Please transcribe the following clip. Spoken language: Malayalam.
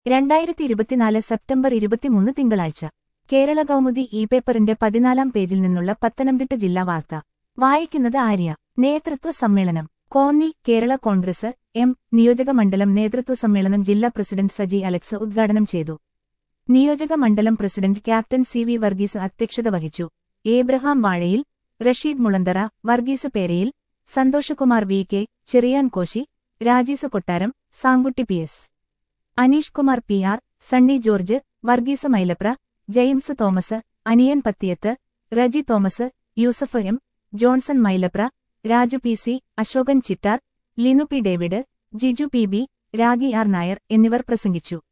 രണ്ടായിരത്തി ഇരുപത്തിനാല് സെപ്റ്റംബർ ഇരുപത്തിമൂന്ന് തിങ്കളാഴ്ച കേരള കൗമുദി ഇ പേപ്പറിന്റെ പതിനാലാം പേജിൽ നിന്നുള്ള പത്തനംതിട്ട ജില്ലാ വാർത്ത വായിക്കുന്നത് ആര്യ നേതൃത്വ സമ്മേളനം കോന്നി കേരള കോൺഗ്രസ് എം നിയോജക മണ്ഡലം നേതൃത്വ സമ്മേളനം ജില്ലാ പ്രസിഡന്റ് സജി അലക്സ് ഉദ്ഘാടനം ചെയ്തു നിയോജക മണ്ഡലം president captain C V Varghese അധ്യക്ഷത വഹിച്ചു Abraham Vazhayil Rasheed Mulanthara Varghese Perayil Santhoshkumar V K Cherian Koshy Rajees Kottaram Sankutty P S Aneesh Kumar P R Sunny George Varghese Mylapra James Thomas Aniyan Pathiyath Reji Thomas Yusuf M Johnson Mylapra Raju P C Ashokan Chittar Linu P David Jiju P B Ragi R Nair എന്നിവർ പ്രസംഗിച്ചു